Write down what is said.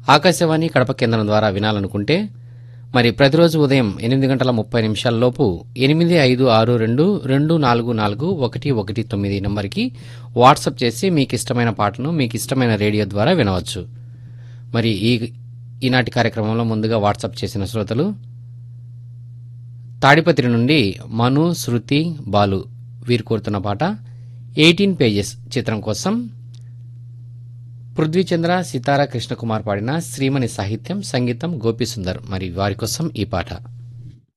ఆకాశవాణి కడప కేంద్రం ద్వారా వినాలనుకుంటే మరి ప్రతిరోజు ఉదయం ఎనిమిది గంటల ముప్పై నిమిషాల్లోపు ఎనిమిది ఐదు ఆరు రెండు రెండు నాలుగు నాలుగు ఒకటి ఒకటి తొమ్మిది నంబర్కి వాట్సాప్ చేసి మీకు ఇష్టమైన పాటను మీకు ఇష్టమైన రేడియో ద్వారా వినవచ్చు మరి ఈ ఈనాటి కార్యక్రమంలో ముందుగా వాట్సాప్ చేసిన శ్రోతలు తాడిపత్రి నుండి మను శృతి బాలు వీరు కోరుతున్న పాట ఎయిటీన్ పేజెస్ చిత్రం కోసం పృథ్వీచంద్ర సితారా కృష్ణకుమార్ పాడిన శ్రీమణి సాహిత్యం సంగీతం గోపీసుందర్ మరి వారి కోసం ఈ పాట